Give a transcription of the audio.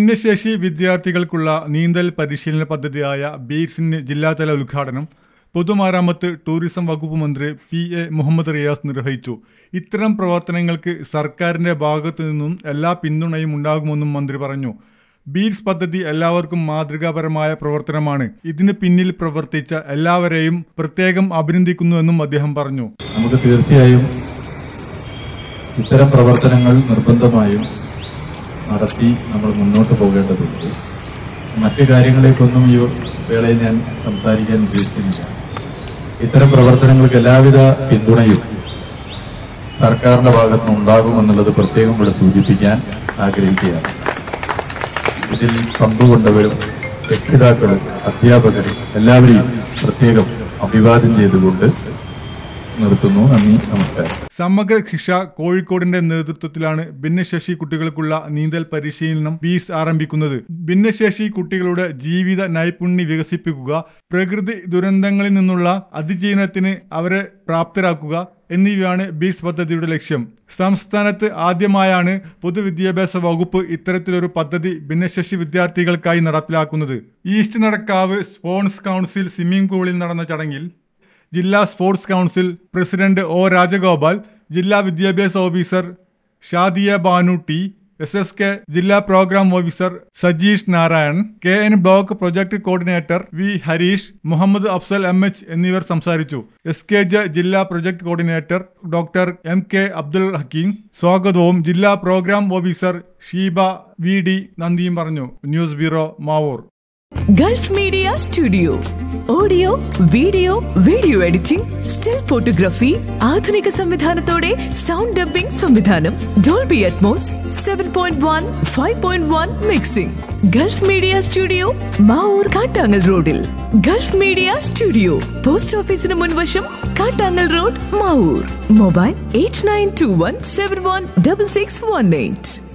ഭിന്നശേഷി വിദ്യാർത്ഥികൾക്കുള്ള നീന്തൽ പരിശീലന പദ്ധതിയായ ബീറ്റ്സിന് ജില്ലാതല ഉദ്ഘാടനം പൊതുമരാമത്ത് ടൂറിസം വകുപ്പ് മന്ത്രി പി എ മുഹമ്മദ് റിയാസ് നിർവഹിച്ചു ഇത്തരം പ്രവർത്തനങ്ങൾക്ക് സർക്കാരിന്റെ ഭാഗത്തു നിന്നും എല്ലാ പിന്തുണയും ഉണ്ടാകുമെന്നും മന്ത്രി പറഞ്ഞു ബീറ്റ്സ് പദ്ധതി എല്ലാവർക്കും മാതൃകാപരമായ പ്രവർത്തനമാണ് ഇതിന് പിന്നിൽ പ്രവർത്തിച്ച എല്ലാവരെയും പ്രത്യേകം അഭിനന്ദിക്കുന്നുവെന്നും അദ്ദേഹം പറഞ്ഞു നമുക്ക് തീർച്ചയായും ഇത്തരം പ്രവർത്തനങ്ങൾ നിർബന്ധമായും നടത്തി നമ്മൾ മുന്നോട്ട് പോകേണ്ടതുണ്ട് മറ്റു കാര്യങ്ങളേക്കൊന്നും ഈ വേളയിൽ ഞാൻ സംസാരിക്കാൻ ഉദ്ദേശിക്കുന്നില്ല ഇത്തരം പ്രവർത്തനങ്ങൾക്ക് എല്ലാവിധ പിന്തുണയും സർക്കാരിന്റെ ഭാഗത്തുനിന്ന് ഉണ്ടാകുമെന്നുള്ളത് പ്രത്യേകം ഇവിടെ സൂചിപ്പിക്കാൻ ആഗ്രഹിക്കുകയാണ് ഇതിൽ പങ്കുകൊണ്ടവരും രക്ഷിതാക്കളും അധ്യാപകരും എല്ലാവരെയും പ്രത്യേകം അഭിവാദ്യം ചെയ്തുകൊണ്ട് നിർത്തുന്നു നന്ദി നമസ്കാരം സമഗ്ര ശിക്ഷ കോഴിക്കോടിന്റെ നേതൃത്വത്തിലാണ് ഭിന്നശേഷി കുട്ടികൾക്കുള്ള നീന്തൽ പരിശീലനം ബീസ് ആരംഭിക്കുന്നത് ഭിന്നശേഷി കുട്ടികളുടെ ജീവിത നൈപുണ്യം വികസിപ്പിക്കുക പ്രകൃതി ദുരന്തങ്ങളിൽ നിന്നുള്ള അതിജീവനത്തിന് അവരെ പ്രാപ്തരാക്കുക എന്നിവയാണ് ബീസ് പദ്ധതിയുടെ ലക്ഷ്യം സംസ്ഥാനത്ത് ആദ്യമായാണ് പൊതുവിദ്യാഭ്യാസ വകുപ്പ് ഇത്തരത്തിലൊരു പദ്ധതി ഭിന്നശേഷി വിദ്യാർത്ഥികൾക്കായി നടപ്പിലാക്കുന്നത് east Nadakkavu sports council swimming പൂളിൽ നടന്ന ചടങ്ങിൽ ജില്ലാ sports council president O Rajagopal ജില്ലാ വിദ്യാഭ്യാസ officer Shadiya Banu T S S K ജില്ലാ programme officer Sajeesh Narayan K N block project coordinator V Harish Muhammad Afsal M H എന്നിവർ സംസാരിച്ചു എസ് കെ ജെ ജില്ലാ project coordinator doctor M K Abdul Hakeem സ്വാഗതവും ജില്ലാ programme officer Sheeba V D നന്ദിയും പറഞ്ഞു news bureau Mavoor Gulf Media studio audio video video editing still photography ആധുനിക സംവിധാനത്തോടെ sound dubbing സംവിധാനം Dolby Atmos seven point one five point one mixing Gulf Media studio Mavoor Kattangal റോഡിൽ Gulf Media studio post ഓഫീസിന് മുൻവശം Kattangal road Mavoor mobile eight nine two one seven one double six one eight